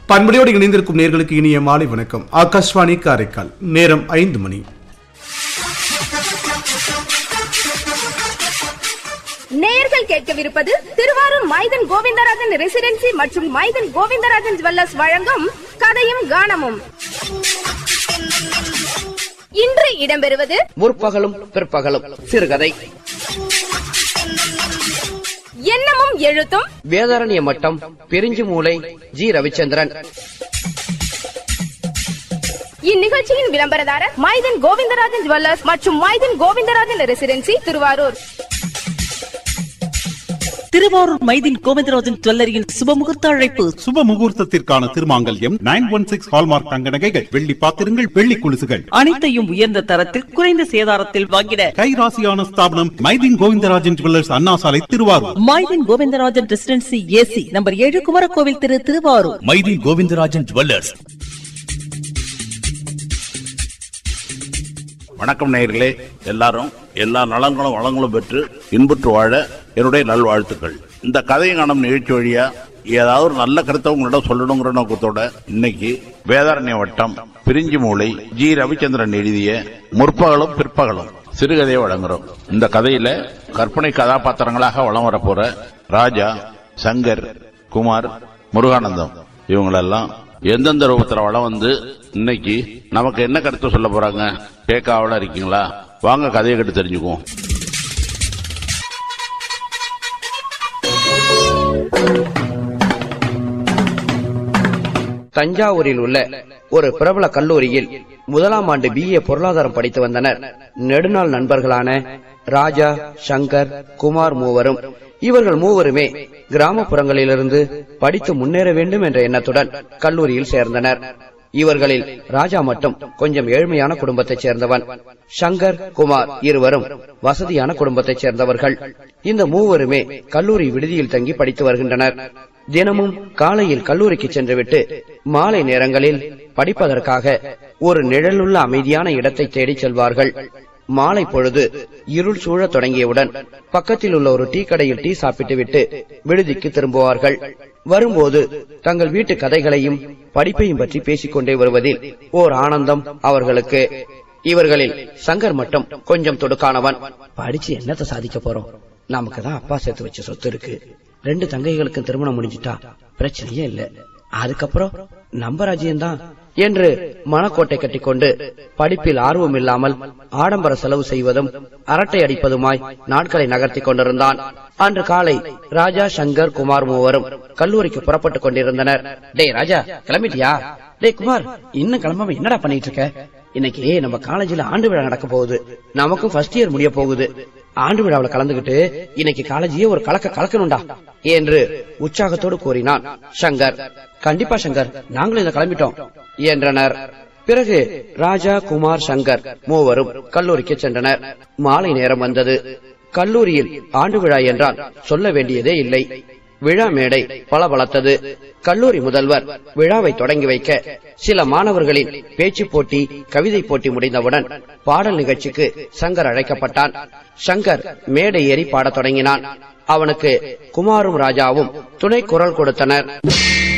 பண்படியோடு இணைந்திருக்கும் நேர்களுக்கு இனிய மாலை வணக்கம் ஆகாஷ்வாணி காரைக்கால் நேரம் ஐந்து மணி நேயர்கள் கேட்கவிருப்பது திருவாரூர் மைதன் கோவிந்தராஜன் ரெசிடென்சி மற்றும் மைதன் கோவிந்தராஜன் ஜுவல்லர்ஸ் வழங்கும் கதையும் கானமும் இன்று இடம்பெறுவது முற்பகலும் பிற்பகலும் சிறுகதை எண்ணமும் எழுத்தும் வேதாரண்ய மட்டம் பிரிஞ்சு மூலை ஜி ரவிச்சந்திரன் இந்நிகழ்ச்சியின் விளம்பரதாரர் மைதன் கோவிந்தராஜன் ஜுவல்லர்ஸ் மற்றும் மைதன் கோவிந்தராஜன் ரெசிடென்சி திருவாரூர் திருவாரூர் மைதின் கோவிந்தராஜன் ஜுவல்லரியின் சுபமுகூர்த்த அழைப்பு சுப முகூர்த்தத்திற்கான திருமாங்கல்யம் நைன் ஒன் சிக்ஸ் ஹால்மார்க் தங்க நகைகள் வெள்ளி பாத்திரங்கள் வெள்ளி குலுசுகள் அனைத்தையும் உயர்ந்த தரத்தில் குறைந்த சேதாரத்தில் வாங்கிட கைராசியான ஸ்தாபனம் Maideen Govindarajan jewellers Anna Salai Thiruvarur Mydeen Govindarajan residency AC number ஏழு குமரகோவில் திரு திருவாரூர் மைதீன் கோவிந்தராஜன் ஜுவல்லர்ஸ் வணக்கம் நேயர்களே எல்லாரும் எல்லா நலங்களும் வளங்களும் பெற்று இன்புற்று வாழ என்னுடைய நல்வாழ்த்துக்கள் இந்த கதை காணும் நிகழ்ச்சி வழியா ஏதாவது ஒரு நல்ல கருத்தை உங்களிடம் சொல்லணுங்கிற நோக்கத்தோட இன்னைக்கு வேதாரண்ய வட்டம் பிரிஞ்சி மூளை ஜி ரவிச்சந்திரன் எழுதிய முற்பகலும் பிற்பகலும் சிறுகதையை வழங்குறோம் இந்த கதையில கற்பனை கதாபாத்திரங்களாக வளம் வரப்போற ராஜா சங்கர் குமார் முருகானந்தம் இவங்களெல்லாம் எந்தெந்த ரூபத்துல வளம் வந்து இன்னைக்கு நமக்கு என்ன கருத்து சொல்ல போறாங்க கேட்காவல இருக்கீங்களா வாங்க கதையை கேட்டு தெரிஞ்சுக்குவோம் தஞ்சாவூரில் உள்ள ஒரு பிரபல கல்லூரியில் முதலாம் ஆண்டு பிஏ பொருளாதாரம் படித்து வந்தனர் நெடுநாள் நண்பர்களான ராஜா சங்கர் குமார் மூவரும் இவர்கள் மூவருமே கிராமப்புறங்களிலிருந்து படித்து முன்னேற வேண்டும் என்ற எண்ணத்துடன் கல்லூரியில் சேர்ந்தனர் இவர்களில் ராஜா மட்டும் கொஞ்சம் ஏழ்மையான குடும்பத்தைச் சேர்ந்தவன் சங்கர் குமார் இருவரும் வசதியான குடும்பத்தைச் சேர்ந்தவர்கள் இந்த மூவருமே கல்லூரி விடுதியில் தங்கி படித்து வருகின்றனர் தினமும் காலையில் கல்லூரிக்கு சென்றுவிட்டு மாலை நேரங்களில் படிப்பதற்காக ஒரு நிழலுள்ள அமைதியான இடத்தை தேடிச் செல்வார்கள் மாலை பொழுது இருள் சூழத் தொடங்கியவுடன் பக்கத்தில் உள்ள ஒரு டீ கடையில் டீ சாப்பிட்டுவிட்டு விடுதிக்கு திரும்புவார்கள் வரும்போது தங்கள் வீட்டு கதைகளையும் படிப்பையும் பற்றி பேசிக்கொண்டே வருவதில் ஓர் ஆனந்தம் அவர்களுக்கு இவர்களில் சங்கர் மட்டும் கொஞ்சம் தொடுக்கானவன் படிச்சு என்னத்தை சாதிக்க போறோம் நமக்கு தான் அப்பா சேர்த்து வச்ச சொத்து இருக்கு ரெண்டு தங்கைகளுக்கு திருமணம் முடிஞ்சிட்டா பிரச்சனையே இல்ல அதுக்கப்புறம் நம்ம ராஜ்யம்தான் என்று மனக்கோட்டை கட்டிக்கொண்டு படிப்பில் ஆர்வம் இல்லாமல் ஆடம்பர செலவு செய்வதும் அரட்டை அடிப்பதுமாய் நாட்களை நகர்த்தி கொண்டிருந்தான் அன்று காலை ராஜா சங்கர் குமார் மூவரும் கல்லூரிக்கு புறப்பட்டுக் கொண்டிருந்தனர் டேய் ராஜா கிளம்பிட்டியா டேய் குமார் இன்னும் கிளம்பாம என்னடா பண்ணிட்டு இருக்க இன்னைக்கு நம்ம காலேஜ்ல ஆண்டு விழா நடக்க போகுது நமக்கும் ஃபர்ஸ்ட் இயர் முடிய போகுது ஆண்டு விழாவில் கலந்துகிட்டு இன்னைக்கு காலேஜையே ஒரு கலக்க கலக்கணும்டா என்று உற்சாகத்தோடு கூறினான் சங்கர் கண்டிப்பா சங்கர் நாங்களும் இதை கிளம்பிட்டோம் என்றனர் பிறகு ராஜா குமார் சங்கர் மூவரும் கல்லூரிக்கு சென்றனர் மாலை நேரம் வந்தது கல்லூரியில் ஆண்டு விழா என்றால் சொல்ல வேண்டியதே இல்லை விழா மேடை பளபளத்தது கல்லூரி முதல்வர் விழாவை தொடங்கி வைக்க சில மாணவர்களின் பேச்சு போட்டி கவிதை போட்டி முடிந்தவுடன் பாடல் நிகழ்ச்சிக்கு சங்கர் அழைக்கப்பட்டான் சங்கர் மேடை ஏறி பாடத் தொடங்கினான் அவனுக்கு குமாரும் ராஜாவும் துணை குரல் கொடுத்தனர்